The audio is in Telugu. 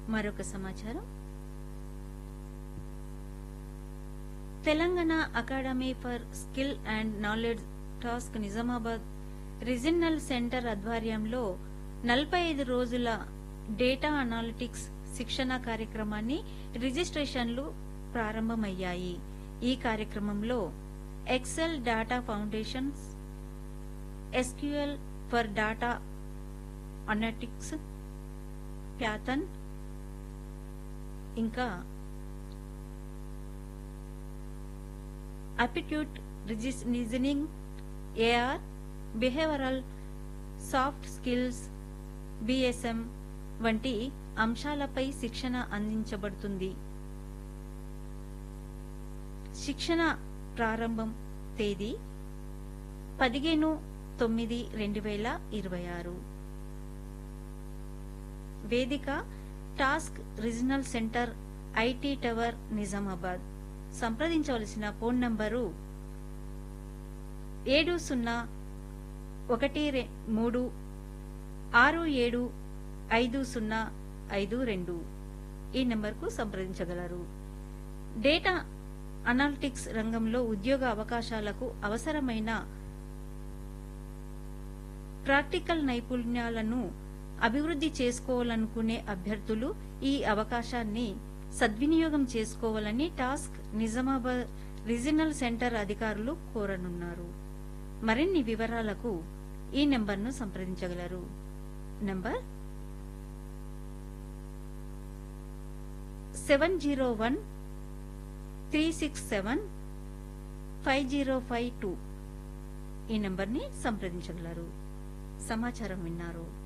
మరొక సమాచారం Telangana academy for skill and knowledge task Nizamabad regional centre ఆధ్వర్యంలో నలభై ఐదు రోజుల డేటా అనాలిటిక్స్ శిక్షణ కార్యక్రమాన్ని రిజిస్ట్రేషన్లు ప్రారంభమయ్యాయి ఈ కార్యక్రమంలో Excel data foundations SQL for data analytics Python ఇంకా aptitude reasoning AR behavioural soft skills BSM వంటి అంశాలపై శిక్షణ అందించబడుతుంది శిక్షణ ప్రారంభం తేదీ పదిహేను తొమ్మిది రెండు వేల ఇరవై ఆరు వేదిక task regional centre IT tower Nizamabad సంప్రదించవలసిన ఫోన్ నంబరు ఏడు సున్నా ఒకటి రె- మూడు ఆరు ఏడు ఐదు సున్నా ఐదు రెండు ఈ నెంబర్కు సంప్రదించగలరు డేటా అనాలిటిక్స్ రంగంలో ఉద్యోగ అవకాశాలకు అవసరమైన ప్రాక్టికల్ నైపుణ్యాలను అభివృద్ధి చేసుకోవాలనుకునే అభ్యర్థులు ఈ అవకాశాన్ని సద్వినియోగం చేసుకోవాలని టాస్క్ నిజామాబాద్ రీజనల్ సెంటర్ అధికారులు కోరనున్నారు మరిన్ని వివరాలకు ఈ నెంబర్ను సంప్రదించగలరు number seven zero one three six seven five zero five two ఈ నెంబర్ని సంప్రదించగలరు సమాచారం విన్నారు